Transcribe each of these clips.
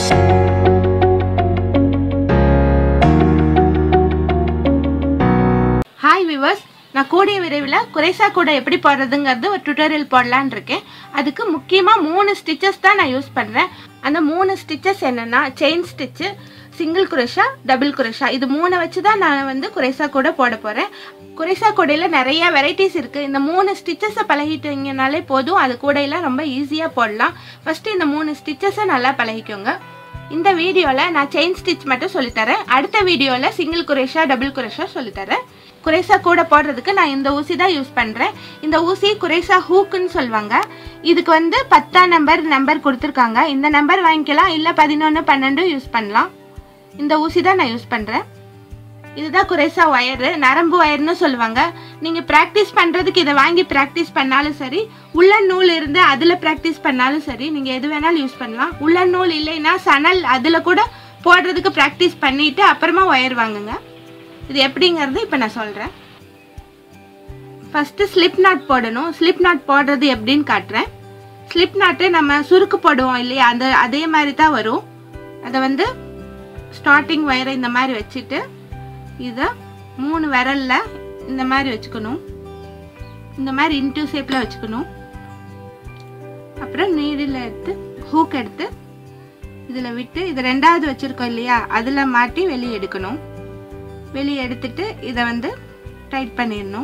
hi viewers நான் கூடிய விரைவில் குறைசா கூட எப்படி போடுறதுங்கிறது ஒரு டுட்டோரியல் போடலான்னு இருக்கேன் அதுக்கு முக்கியமாக மூணு ஸ்டிச்சஸ் தான் நான் யூஸ் பண்ணுறேன் அந்த மூணு ஸ்டிச்சஸ் என்னென்னா chain stitch single crochet double crochet இது மூணை வச்சு தான் நான் வந்து குறைசா கூட போட போகிறேன் குறைசா கூடையில் நிறைய வெரைட்டிஸ் இருக்குது இந்த மூணு ஸ்டிச்சஸை பழகிட்டீங்கனாலே போதும் அது கூடையில் ரொம்ப ஈஸியாக போடலாம் ஃபஸ்ட்டு இந்த மூணு ஸ்டிச்சஸை நல்லா பழகிக்கோங்க இந்த வீடியோவில் நான் செயின் ஸ்டிச் மட்டும் சொல்லித்தரேன் அடுத்த வீடியோவில் சிங்கிள் குரேஷா டபுள் குரேஷா சொல்லித்தரேன் குரேசா கூட போடுறதுக்கு நான் இந்த ஊசி தான் யூஸ் பண்ணுறேன் இந்த ஊசி குரேசா ஹூக்குன்னு சொல்லுவாங்க இதுக்கு வந்து பத்தாம் நம்பர் நம்பர் கொடுத்துருக்காங்க இந்த நம்பர் வாங்கிக்கலாம் இல்லை பதினொன்று பன்னெண்டு யூஸ் பண்ணலாம் இந்த ஊசி தான் நான் யூஸ் பண்ணுறேன் இதுதான் குறைசா ஒயரு நரம்பு ஒயர்னு சொல்லுவாங்க நீங்கள் ப்ராக்டிஸ் பண்ணுறதுக்கு இதை வாங்கி ப்ராக்டிஸ் பண்ணாலும் சரி உள்ள நூல் இருந்து அதில் ப்ராக்டிஸ் பண்ணாலும் சரி நீங்கள் எது வேணாலும் யூஸ் பண்ணலாம் உள்ள நூல் இல்லைன்னா சணல் அதில் கூட போடுறதுக்கு ப்ராக்டிஸ் பண்ணிவிட்டு அப்புறமா ஒயர் வாங்குங்க இது எப்படிங்கிறது இப்போ நான் சொல்கிறேன் ஃபஸ்ட்டு ஸ்லிப் நாட் போடணும் ஸ்லிப் நாட் போடுறது எப்படின்னு காட்டுறேன் ஸ்லிப் நாட்டு நம்ம சுருக்கு போடுவோம் இல்லையா அந்த அதே மாதிரி தான் வரும் அதை வந்து ஸ்டார்டிங் ஒயரை இந்த மாதிரி வச்சுட்டு இதை மூணு விரல்ல இந்த மாதிரி வச்சுக்கணும் இந்த மாதிரி இன்டூ ஷேப்பில் வச்சுக்கணும் அப்புறம் நீடில் எடுத்து ஹூக் எடுத்து இதில் விட்டு இது ரெண்டாவது வச்சுருக்கோம் இல்லையா அதில் மாட்டி வெளியே எடுக்கணும் வெளியே எடுத்துட்டு இதை வந்து டைட் பண்ணிடணும்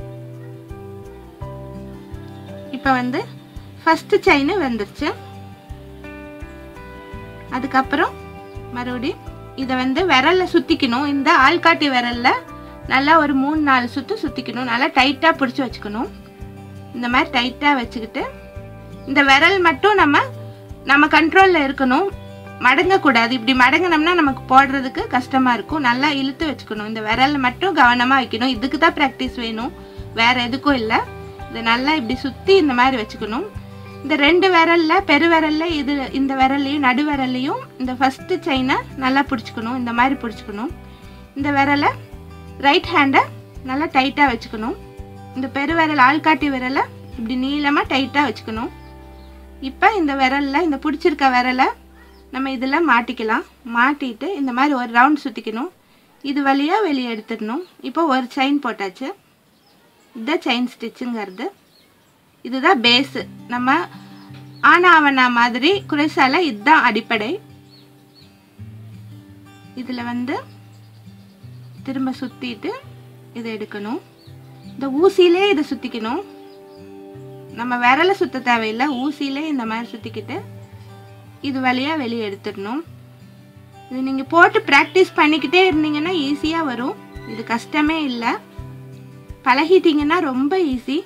இப்போ வந்து ஃபஸ்ட்டு செயின் வந்துருச்சு அதுக்கப்புறம் மறுபடியும் இதை வந்து விரல்ல சுற்றிக்கணும் இந்த ஆள்காட்டி விரல்ல நல்லா ஒரு மூணு நாலு சுற்று சுற்றிக்கணும் நல்லா டைட்டாக பிடிச்சி வச்சுக்கணும் இந்த மாதிரி டைட்டாக வச்சுக்கிட்டு இந்த விரல் மட்டும் நம்ம நம்ம கண்ட்ரோலில் இருக்கணும் மடங்கக்கூடாது இப்படி மடங்கினோம்னா நமக்கு போடுறதுக்கு கஷ்டமாக இருக்கும் நல்லா இழுத்து வச்சுக்கணும் இந்த விரல் மட்டும் கவனமாக வைக்கணும் இதுக்கு தான் ப்ராக்டிஸ் வேணும் வேற எதுக்கும் இல்லை இதை நல்லா இப்படி சுற்றி இந்த மாதிரி வச்சுக்கணும் இந்த ரெண்டு விரல்ல பெரு விரல்ல இது இந்த விரல்லையும் நடு விரல்லையும் இந்த ஃபர்ஸ்ட் செயினை நல்லா பிடிச்சிக்கணும் இந்த மாதிரி பிடிச்சிக்கணும் இந்த விரலை ரைட் ஹேண்டை நல்லா டைட்டாக வச்சுக்கணும் இந்த பெரு விரல் ஆள்காட்டி விரலை இப்படி நீளமாக டைட்டாக வச்சுக்கணும் இப்போ இந்த விரலில் இந்த பிடிச்சிருக்க விரலை நம்ம இதில் மாட்டிக்கலாம் மாட்டிட்டு இந்த மாதிரி ஒரு ரவுண்ட் சுற்றிக்கணும் இது வழியாக வெளியே எடுத்துடணும் இப்போ ஒரு செயின் போட்டாச்சு இதுதான் செயின் ஸ்டிச்சுங்கிறது இதுதான் பேஸு நம்ம ஆனாவனா மாதிரி குறைசால இதுதான் அடிப்படை இதில் வந்து திரும்ப சுற்றிட்டு இதை எடுக்கணும் இந்த ஊசியிலே இதை சுற்றிக்கணும் நம்ம விரலை சுத்த தேவையில்லை ஊசியிலே இந்த மாதிரி சுற்றிக்கிட்டு இது வழியாக வெளியே எடுத்துடணும் இது நீங்கள் போட்டு ப்ராக்டிஸ் பண்ணிக்கிட்டே இருந்தீங்கன்னா ஈஸியாக வரும் இது கஷ்டமே இல்லை பழகிட்டீங்கன்னா ரொம்ப ஈஸி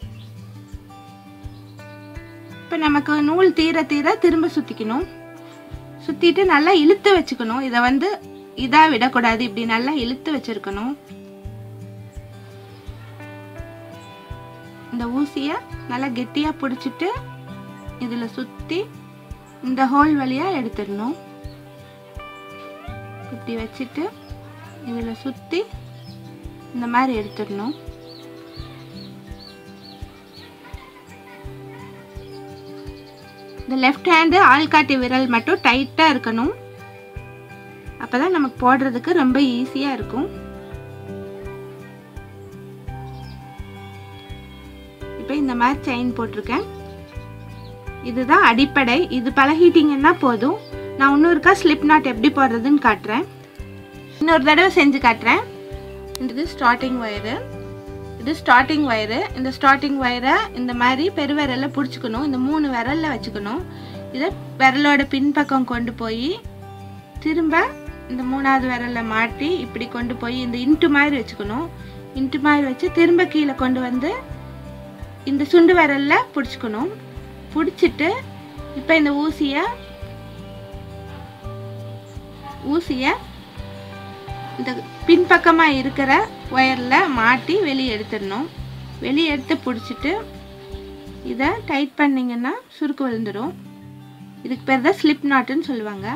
இப்போ நமக்கு நூல் தீர தீர திரும்ப சுற்றிக்கணும் சுற்றிட்டு நல்லா இழுத்து வச்சுக்கணும் இதை வந்து இதாக விடக்கூடாது இப்படி நல்லா இழுத்து வச்சிருக்கணும் இந்த ஊசியை நல்லா கெட்டியாக பிடிச்சிட்டு இதில் சுற்றி இந்த ஹோல் வழியாக எடுத்துடணும் இப்படி வச்சுட்டு இதில் சுற்றி இந்த மாதிரி எடுத்துடணும் இந்த லெஃப்ட் ஹேண்டு ஆள்காட்டி விரல் மட்டும் டைட்டாக இருக்கணும் அப்போ தான் நமக்கு போடுறதுக்கு ரொம்ப ஈஸியாக இருக்கும் இப்போ இந்த மாதிரி செயின் போட்டிருக்கேன் இதுதான் அடிப்படை இது பழகிட்டீங்கன்னா போதும் நான் இன்னொருக்கா ஸ்லிப் நாட் எப்படி போடுறதுன்னு காட்டுறேன் இன்னொரு தடவை செஞ்சு காட்டுறேன் இது ஸ்டார்டிங் ஒயரு இது ஸ்டார்டிங் ஒயரு இந்த ஸ்டார்டிங் ஒயரை இந்த மாதிரி பெருவிரலில் பிடிச்சிக்கணும் இந்த மூணு விரலில் வச்சுக்கணும் இதை விரலோட பின்பக்கம் கொண்டு போய் திரும்ப இந்த மூணாவது விரலில் மாட்டி இப்படி கொண்டு போய் இந்த இன்ட்டு மாதிரி வச்சுக்கணும் இன்ட்டு மாதிரி வச்சு திரும்ப கீழே கொண்டு வந்து இந்த சுண்டு விரலில் பிடிச்சிக்கணும் பிடிச்சிட்டு இப்போ இந்த ஊசியை ஊசியை இந்த பின்பக்கமாக இருக்கிற ஒயரில் மாட்டி வெளியே எடுத்துடணும் வெளியே எடுத்து பிடிச்சிட்டு இதை டைட் பண்ணிங்கன்னா சுருக்கு விழுந்துடும் இதுக்கு பேர் தான் ஸ்லிப் நாட்டுன்னு சொல்லுவாங்க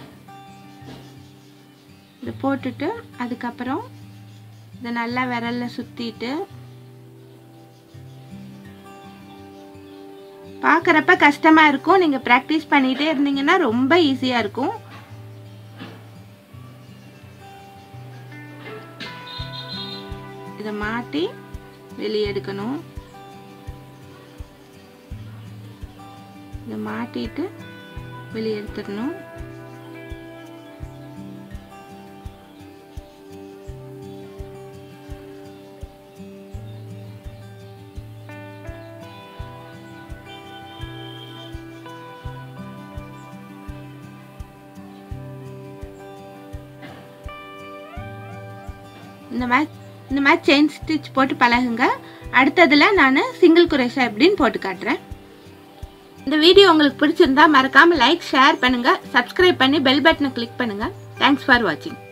இதை போட்டுட்டு அதுக்கப்புறம் இதை நல்லா விரலில் சுற்றிட்டு பார்க்குறப்ப கஷ்டமாக இருக்கும் நீங்கள் ப்ராக்டிஸ் பண்ணிகிட்டே இருந்தீங்கன்னா ரொம்ப ஈஸியாக இருக்கும் இதை மாட்டி வெளியே எடுக்கணும் இதை மாட்டிட்டு வெளியே எடுத்துடணும் இந்த மாதிரி இந்த மாதிரி செயின் ஸ்டிச் போட்டு பழகுங்க அடுத்ததில் நான் சிங்கிள் குரேஷா எப்படின்னு போட்டு காட்டுறேன் இந்த வீடியோ உங்களுக்கு பிடிச்சிருந்தா மறக்காமல் லைக் ஷேர் பண்ணுங்கள் சப்ஸ்கிரைப் பண்ணி பெல் பட்டனை கிளிக் பண்ணுங்கள் தேங்க்ஸ் ஃபார் வாட்சிங்